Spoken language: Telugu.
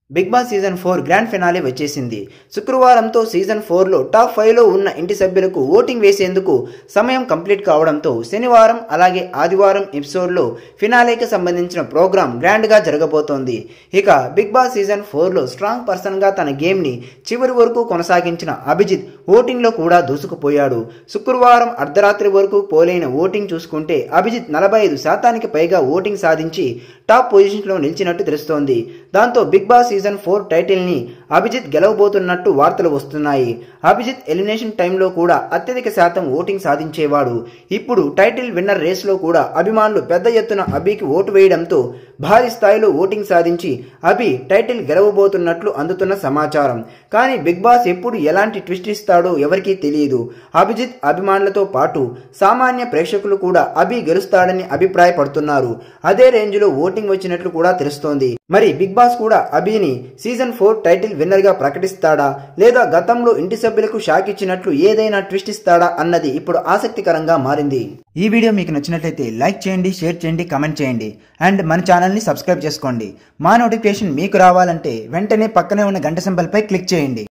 big Boss season four grand finale వచ్చేసింది శుక్రవారంతో సీజన్ ఫోర్లో టాప్ ఫైవ్లో ఉన్న ఇంటి సభ్యులకు ఓటింగ్ వేసేందుకు సమయం కంప్లీట్ కావడంతో శనివారం అలాగే ఆదివారం ఎపిసోడ్లో ఫినాలేకి సంబంధించిన ప్రోగ్రాం గ్రాండ్గా జరగబోతోంది ఇక బిగ్ బాస్ సీజన్ ఫోర్లో స్ట్రాంగ్ పర్సన్గా తన గేమ్ని చివరి వరకు కొనసాగించిన అభిజిత్ ఓటింగ్లో కూడా దూసుకుపోయాడు శుక్రవారం అర్ధరాత్రి వరకు పోలైన ఓటింగ్ చూసుకుంటే అభిజిత్ నలభై ఐదు శాతానికి పైగా ఓటింగ్ సాధించి టాప్ పొజిషన్లో నిలిచినట్టు తెలుస్తోంది దాంతో బిగ్ బాస్ సీజన్ ఫోర్ టైటిల్ని అభిజిత్ గెలవబోతున్నట్టు వార్తలు వస్తున్నాయి అభిజిత్ ఎలిమినేషన్ టైంలో కూడా అత్యధిక శాతం ఓటింగ్ సాధించేవాడు ఇప్పుడు టైటిల్ విన్నర్ రేస్లో కూడా అభిమానులు పెద్ద ఎత్తున అభికి ఓటు వేయడంతో భారీ స్థాయిలో ఓటింగ్ సాధించి అభి టైటిల్ గెలవబోతున్నట్లు అందుతున్న సమాచారం కానీ బిగ్ బాస్ ఎప్పుడు ఎలాంటి ట్విస్ట్ ఇస్తాడో ఎవరికీ తెలియదు అభిజిత్ అభిమానులతో పాటు సామాన్య ప్రేక్షకులు కూడా అభి గెలుస్తాడని అభిప్రాయపడుతున్నారు అదే రేంజ్లో ఓటింగ్ వచ్చినట్లు కూడా తెలుస్తోంది మరి బిగ్ బాస్ కూడా అభిని సీజన్ ఫోర్ టైటిల్ విన్నర్ గా ప్రకటిస్తాడా లేదా గతంలో ఇంటి సభ్యులకు షాక్ ఇచ్చినట్లు ఏదైనా ట్విస్ట్ ఇస్తాడా అన్నది ఇప్పుడు ఆసక్తికరంగా మారింది ఈ వీడియో మీకు నచ్చినట్లయితే లైక్ చేయండి షేర్ చేయండి కమెంట్ చేయండి అండ్ మన ఛానల్ని సబ్స్క్రైబ్ చేసుకోండి మా నోటిఫికేషన్ మీకు రావాలంటే వెంటనే పక్కనే ఉన్న గంట సింబల్పై క్లిక్ చేయండి